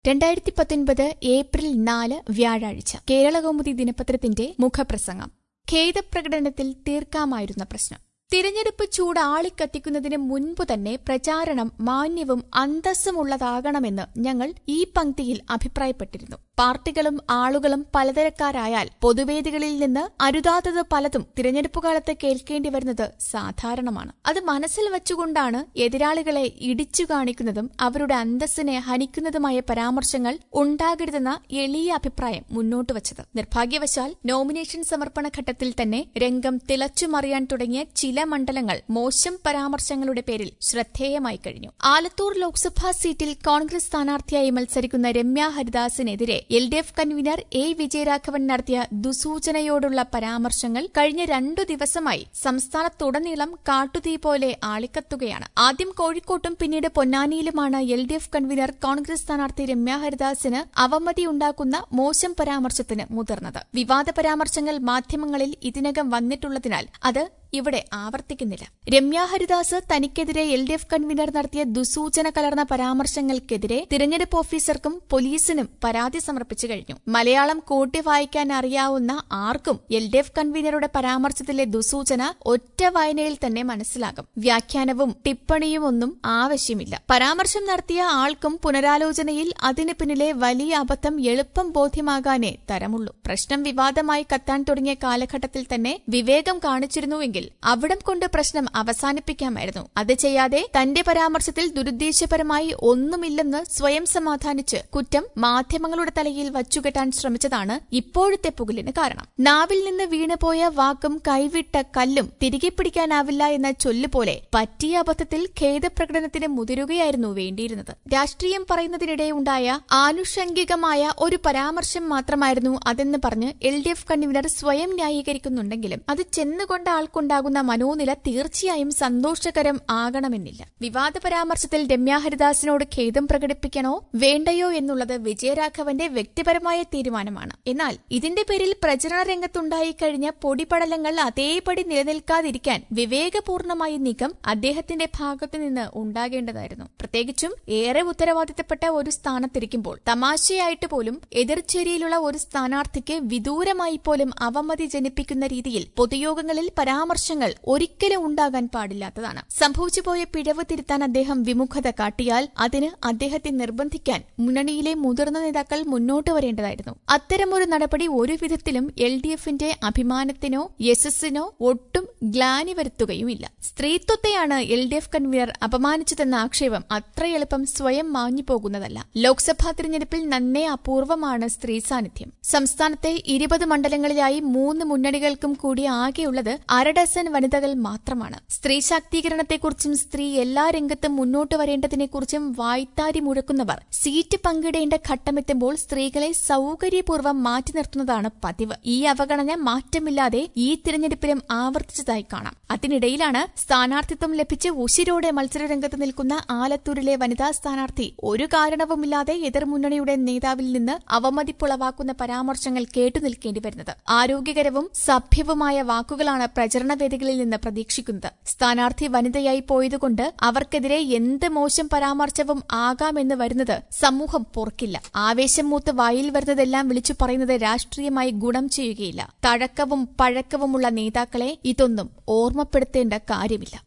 രണ്ടായിരത്തി പത്തൊൻപത് ഏപ്രിൽ നാല് വ്യാഴാഴ്ച കേരളകൗമുദി ദിനപത്രത്തിന്റെ മുഖപ്രസംഗം ഖേദപ്രകടനത്തിൽ തീർക്കാമായിരുന്ന പ്രശ്നം തിരഞ്ഞെടുപ്പ് ചൂട് ആളിക്കത്തിക്കുന്നതിന് മുൻപ് തന്നെ പ്രചാരണം മാന്യവും അന്തസ്സുമുള്ളതാകണമെന്ന് ഞങ്ങൾ ഈ പങ്ക്തിയിൽ അഭിപ്രായപ്പെട്ടിരുന്നു പാർട്ടികളും ആളുകളും പലതരക്കാരായാൽ പൊതുവേദികളിൽ നിന്ന് അരുതാത്തത് പലതും തിരഞ്ഞെടുപ്പ് കാലത്ത് കേൾക്കേണ്ടി വരുന്നത് സാധാരണമാണ് അത് മനസ്സിൽ വച്ചുകൊണ്ടാണ് എതിരാളികളെ ഇടിച്ചു കാണിക്കുന്നതും അവരുടെ അന്തസ്സിനെ ഹനിക്കുന്നതുമായ പരാമർശങ്ങൾ ഉണ്ടാകരുതെന്ന എളിയ അഭിപ്രായം മുന്നോട്ട് വച്ചത് നിർഭാഗ്യവശാൽ നോമിനേഷൻ സമർപ്പണ ഘട്ടത്തിൽ തന്നെ രംഗം തിളച്ചുമറിയാൻ തുടങ്ങിയ ചില മണ്ഡലങ്ങൾ മോശം പരാമർശങ്ങളുടെ പേരിൽ ശ്രദ്ധേയമായി കഴിഞ്ഞു ആലത്തൂർ ലോക്സഭാ സീറ്റിൽ കോൺഗ്രസ് സ്ഥാനാർത്ഥിയായി മത്സരിക്കുന്ന രമ്യ ഹരിദാസിനെതിരെ L D F convener A Vijayaraghavan നടത്തിയ ദുസൂചനയോടുള്ള പരാമർശങ്ങൾ കഴിഞ്ഞ രണ്ടു ദിവസമായി സംസ്ഥാനത്തുടനീളം കാട്ടുതീ പോലെ ആളിക്കത്തുകയാണ് ആദ്യം കോഴിക്കോട്ടും പിന്നീട് പൊന്നാനിയിലുമാണ് L D F convener Congress സ്ഥാനാർത്ഥി രമ്യ ഹരിദാസിന് അവമതിയുണ്ടാക്കുന്ന മോശം പരാമർശത്തിന് മുതിർന്നത് വിവാദ പരാമർശങ്ങൾ മാധ്യമങ്ങളിൽ ഇതിനകം വന്നിട്ടുള്ളതിനാൽ അത് ഇവിടെ ആവർത്തിക്കുന്നില്ല രമ്യ ഹരിദാസ് തനിക്കെതിരെ എൽ ഡി എഫ് കൺവീനർ നടത്തിയ ദുസൂചന കലർന്ന പരാമർശങ്ങൾക്കെതിരെ തിരഞ്ഞെടുപ്പ് ഓഫീസർക്കും പോലീസിനും പരാതി സമർപ്പിച്ചു കഴിഞ്ഞു മലയാളം കൂട്ടി വായിക്കാൻ അറിയാവുന്ന ആർക്കും എൽ ഡി എഫ് കൺവീനറുടെ പരാമർശത്തിലെ ദുസൂചന ഒറ്റ വായനയിൽ തന്നെ മനസ്സിലാകും വ്യാഖ്യാനവും ടിപ്പണിയും ഒന്നും ആവശ്യമില്ല പരാമർശം നടത്തിയ ആൾക്കും പുനരാലോചനയിൽ അതിന് പിന്നിലെ വലിയ അബദ്ധം എളുപ്പം ബോധ്യമാകാനേ തരമുള്ളൂ പ്രശ്നം വിവാദമായി കത്താൻ തുടങ്ങിയ കാലഘട്ടത്തിൽ തന്നെ വിവേകം കാണിച്ചിരുന്നുവെങ്കിൽ അവിടം കൊണ്ട് പ്രശ്നം അവസാനിപ്പിക്കാമായിരുന്നു അത് ചെയ്യാതെ തന്റെ പരാമർശത്തിൽ ദുരുദ്ദേശപരമായി ഒന്നുമില്ലെന്ന് സ്വയം സമാധാനിച്ച് കുറ്റം മാധ്യമങ്ങളുടെ തലയിൽ വച്ചുകെട്ടാൻ ശ്രമിച്ചതാണ് ഇപ്പോഴത്തെ പുകലിന് കാരണം നാവിൽ നിന്ന് വീണുപോയ വാക്കും കൈവിട്ട കല്ലും തിരികെ പിടിക്കാനാവില്ല എന്ന ചൊല്ലുപോലെ പറ്റിയ അബദ്ധത്തിൽ ഖേദപ്രകടനത്തിന് മുതിരുകയായിരുന്നു വേണ്ടിയിരുന്നത് രാഷ്ട്രീയം പറയുന്നതിനിടെ ഉണ്ടായ ആനുഷംഗികമായ ഒരു പരാമർശം മാത്രമായിരുന്നു അതെന്ന് പറഞ്ഞ് എൽ ഡി എഫ് കൺവീനർ സ്വയം ന്യായീകരിക്കുന്നുണ്ടെങ്കിലും അത് ചെന്നുകൊണ്ട ആൾക്കുണ്ടാകുന്ന മനോനില തീർച്ചയായും സന്തോഷകരം ആകണമെന്നില്ല വിവാദ പരാമർശത്തിൽ രമ്യ ഹരിദാസിനോട് ഖേദം പ്രകടിപ്പിക്കണോ വേണ്ടയോ എന്നുള്ളത് വിജയരാഘവന്റെ വ്യക്തിപരമായ തീരുമാനമാണ് എന്നാൽ ഇതിന്റെ പേരിൽ പ്രചരണ രംഗത്തുണ്ടായിക്കഴിഞ്ഞ പൊടിപടലങ്ങൾ അതേപടി നിലനിൽക്കാതിരിക്കാൻ വിവേകപൂർണമായ നീക്കം അദ്ദേഹത്തിന്റെ ഭാഗത്തുനിന്ന് ഉണ്ടാകേണ്ടതായിരുന്നു പ്രത്യേകിച്ചും ഏറെ ഉത്തരവാദിത്തപ്പെട്ട ഒരു സ്ഥാനത്തിരിക്കുമ്പോൾ തമാശയായിട്ട് പോലും എതിർചേരിയിലുള്ള ഒരു സ്ഥാനാർത്ഥിക്ക് വിദൂരമായി പോലും അവമതി ജനിപ്പിക്കുന്ന രീതിയിൽ പൊതുയോഗങ്ങളിൽ പരാമർശങ്ങൾ ഒരിക്കലും ഉണ്ടാകാൻ പാടില്ലാത്തതാണ് സംഭവിച്ചുപോയ പിഴവ് തിരുത്താൻ അദ്ദേഹം വിമുഖത കാട്ടിയാൽ അതിന് അദ്ദേഹത്തെ നിർബന്ധിക്കാൻ മുന്നണിയിലെ മുതിർന്ന നേതാക്കൾ മുന്നോട്ട് വരേണ്ടതായിരുന്നു അത്തരമൊരു നടപടി ഒരു വിധത്തിലും എൽ ഡി എഫിന്റെ അഭിമാനത്തിനോ യശസ്സിനോ ഒട്ടും ഗ്ലാനി വരുത്തുകയുമില്ല സ്ത്രീത്വത്തെയാണ് എൽ ഡി എഫ് കൺവീനർ അപമാനിച്ചതെന്ന ആക്ഷേപം അത്ര എളുപ്പം സ്വയം മാഞ്ഞു പോകുന്നതല്ല ലോക്സഭാ തിരഞ്ഞെടുപ്പിൽ നന്നേ അപൂർവമാണ് സ്ത്രീ സാന്നിധ്യം സംസ്ഥാനത്തെ ഇരുപത് മണ്ഡലങ്ങളിലായി മൂന്ന് മുന്നണികൾക്കും കൂടി ആകെയുള്ളത് അര ഡസൻ വനിതകൾ മാത്രമാണ് സ്ത്രീ ശാക്തീകരണത്തെക്കുറിച്ചും സ്ത്രീ എല്ലാ രംഗത്തും മുന്നോട്ട് വരേണ്ടതിനെക്കുറിച്ചും വായ്ത്താരി മുഴക്കുന്നവർ സീറ്റ് പങ്കിടേണ്ട ഘട്ടമെത്തുമ്പോൾ സ്ത്രീകളെ സൌകര്യപൂർവ്വം മാറ്റി നിർത്തുന്നതാണ് പതിവ് ഈ അവഗണന മാറ്റമില്ലാതെ ഈ തിരഞ്ഞെടുപ്പിലും ആവർത്തിച്ചതായി കാണാം അതിനിടയിലാണ് സ്ഥാനാർത്ഥിത്വം ലഭിച്ച് ഉശിരോടെ മത്സരരംഗത്ത് നിൽക്കുന്ന ആലത്തൂരിലെ വനിതാ സ്ഥാനാർത്ഥി ഒരു കാരണവുമില്ലാതെ എതിർമുന്നണിയുടെ നേതാവിൽ നിന്ന് അവമതിപ്പുളവാക്കുന്ന പരാമർശങ്ങൾ കേട്ടുനിൽക്കേണ്ടി വരുന്നത് ആരോഗ്യകരവും സഭ്യവുമായ വാക്കുകളാണ് പ്രചരണവേദികളിൽ നിന്ന് പ്രതീക്ഷിക്കുന്നത് സ്ഥാനാർത്ഥി വനിതയായി പോയതുകൊണ്ട് അവർക്കെതിരെ എന്ത് മോശം പരാമർശവും ആകാമെന്ന് വരുന്നത് സമൂഹം പൊറുക്കില്ല ആവേശം മൂത്ത് വായിൽ വരുന്നതെല്ലാം വിളിച്ചു പറയുന്നത് രാഷ്ട്രീയമായി ഗുണം ചെയ്യുകയില്ല തഴക്കവും പഴക്കവുമുള്ള നേതാക്കളെ ഇതൊന്നും ഓർമ്മപ്പെടുത്തേണ്ട കാര്യമില്ല